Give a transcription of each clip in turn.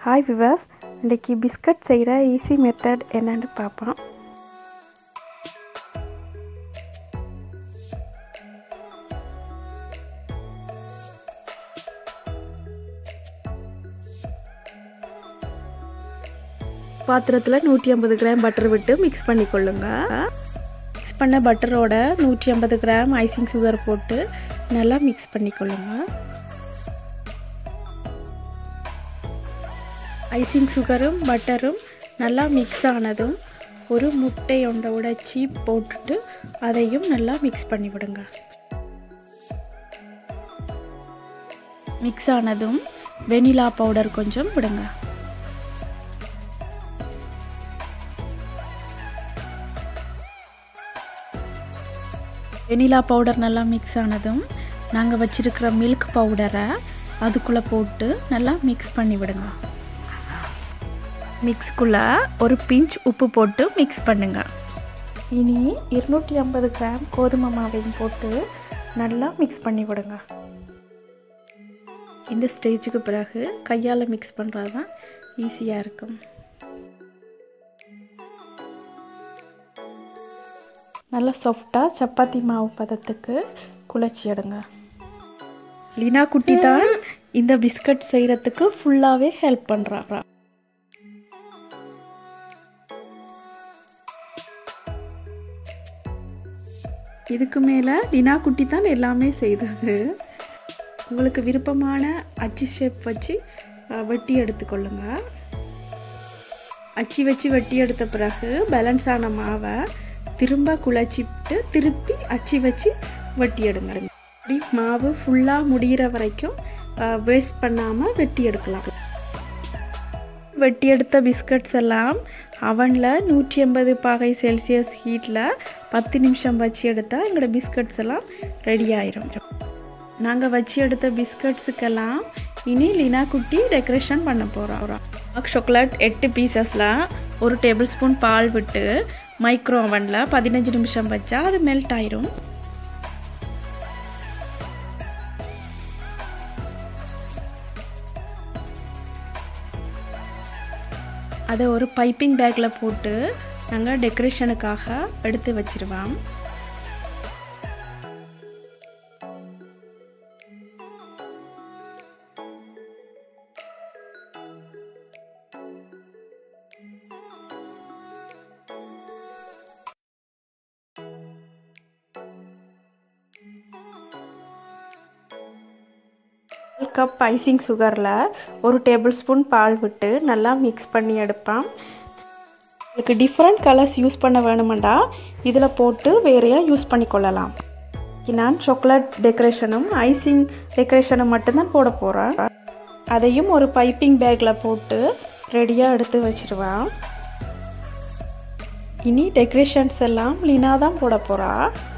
hi விவாஸ் இன்றைக்கி biscuit செய்கிற easy method என்னன்னு பார்ப்போம் பாத்திரத்தில் நூற்றி ஐம்பது கிராம் பட்டர் விட்டு மிக்ஸ் பண்ணிக்கொள்ளுங்க மிக்ஸ் பண்ண பட்டரோட நூற்றி ஐம்பது கிராம் ஐசிங் சுகர் போட்டு நல்லா மிக்ஸ் பண்ணிக்கொள்ளுங்க ஐசிங் சுகரும் பட்டரும் நல்லா மிக்ஸ் ஆனதும் ஒரு முட்டை ஒன்றை உடைச்சி போட்டுட்டு அதையும் நல்லா மிக்ஸ் பண்ணி விடுங்க மிக்ஸ் ஆனதும் வெனிலா பவுடர் கொஞ்சம் விடுங்க வெனிலா பவுடர் நல்லா மிக்ஸ் ஆனதும் நாங்கள் வச்சுருக்கிற மில்க் பவுடரை அதுக்குள்ளே போட்டு நல்லா மிக்ஸ் பண்ணி விடுங்க மிக்ஸ்குள்ளே ஒரு பிஞ்ச் உப்பு போட்டு மிக்ஸ் பண்ணுங்க இனி இருநூற்றி ஐம்பது கிராம் கோதுமை மாவையும் போட்டு நல்லா மிக்ஸ் பண்ணி விடுங்க இந்த ஸ்டேஜுக்கு பிறகு கையால் மிக்ஸ் பண்ணுறது தான் ஈஸியாக இருக்கும் நல்லா சாஃப்டாக சப்பாத்தி மாவு பதத்துக்கு குழச்சி எடுங்க லீனா குட்டி தான் இந்த பிஸ்கட் செய்கிறதுக்கு ஃபுல்லாகவே ஹெல்ப் பண்ணுறா இதுக்கு மேலே லீனா குட்டி தான் எல்லாமே செய்தது உங்களுக்கு விருப்பமான அச்சு ஷேப் வச்சு வெட்டி எடுத்துக்கொள்ளுங்க அச்சு வச்சு வெட்டி எடுத்த பிறகு பேலன்ஸ் ஆன மாவை திரும்ப குழச்சிட்டு திருப்பி அச்சு வச்சு வெட்டி எடுங்க இப்படி மாவு ஃபுல்லாக முடிகிற வரைக்கும் வேஸ்ட் பண்ணாமல் வெட்டி எடுக்கலாம் வெட்டி எடுத்த பிஸ்கட்ஸ் எல்லாம் அவனில் நூற்றி எண்பது பாகை செல்சியஸ் ஹீட்டில் பத்து நிமிஷம் வச்சு எடுத்தால் எங்களோட பிஸ்கட்ஸ் எல்லாம் ரெடி ஆயிரும் நாங்கள் வச்சு எடுத்த பிஸ்கட்ஸுக்கெல்லாம் இனி லீனா குட்டி டெக்கரேஷன் பண்ண போகிறோம் சாக்லேட் எட்டு பீசஸில் ஒரு டேபிள் ஸ்பூன் பால் விட்டு மைக்ரோ அவனில் பதினஞ்சு நிமிஷம் வச்சா அது மெல்ட் ஆயிரும் அதை ஒரு பைப்பிங் பேக்கில் போட்டு நாங்கள் டெக்கரேஷனுக்காக எடுத்து வச்சிருவோம் கப் ஐசிங் சுகரில் ஒரு டேபிள் ஸ்பூன் பால் விட்டு நல்லா மிக்ஸ் பண்ணி எடுப்பேன் உங்களுக்கு டிஃப்ரெண்ட் கலர்ஸ் யூஸ் பண்ண வேணுமெண்டா இதில் போட்டு வேறையாக யூஸ் பண்ணிக்கொள்ளலாம் நான் சாக்லேட் டெக்கரேஷனும் ஐசிங் டெக்கரேஷனும் மட்டும்தான் போட போகிறேன் அதையும் ஒரு பைப்பிங் பேக்கில் போட்டு ரெடியாக எடுத்து வச்சிருவேன் இனி டெக்கரேஷன்ஸ் எல்லாம் லீனா தான் போட போகிறா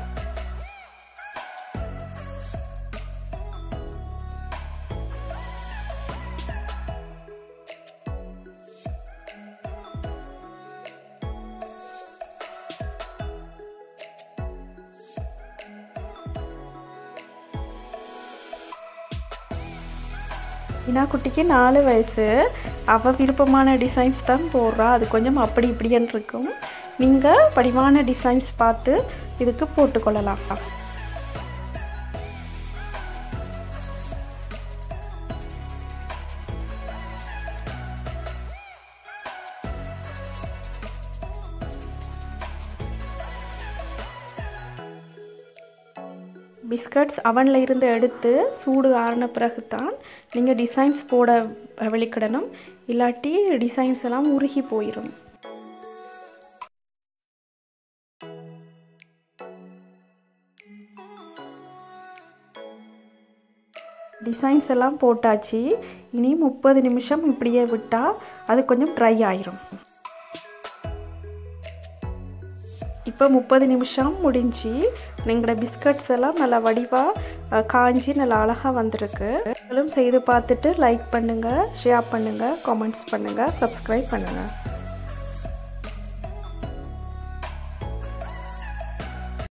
இனா குட்டிக்கு நாலு வயசு அவள் விருப்பமான டிசைன்ஸ் தான் போடுறா அது கொஞ்சம் அப்படி இப்படின்னு இருக்கும் நீங்கள் படிவான டிசைன்ஸ் பார்த்து இதுக்கு போட்டுக்கொள்ளலாம் பிஸ்கட்ஸ் அவனில் இருந்து எடுத்து சூடு ஆறின பிறகு தான் நீங்கள் டிசைன்ஸ் போட வெளிக்கிடணும் இல்லாட்டி டிசைன்ஸ் எல்லாம் உருகி போயிடும் டிசைன்ஸ் எல்லாம் போட்டாச்சு இனி முப்பது நிமிஷம் இப்படியே விட்டால் அது கொஞ்சம் ட்ரை ஆயிரும் இப்போ முப்பது நிமிஷம் முடிஞ்சு எங்களோட பிஸ்கட்ஸ் எல்லாம் நல்லா வடிவாக காஞ்சி நல்லா அழகாக வந்திருக்கு நீங்களும் செய்து பார்த்துட்டு லைக் பண்ணுங்கள் ஷேர் பண்ணுங்கள் கமெண்ட்ஸ் பண்ணுங்கள் சப்ஸ்கிரைப் பண்ணுங்கள்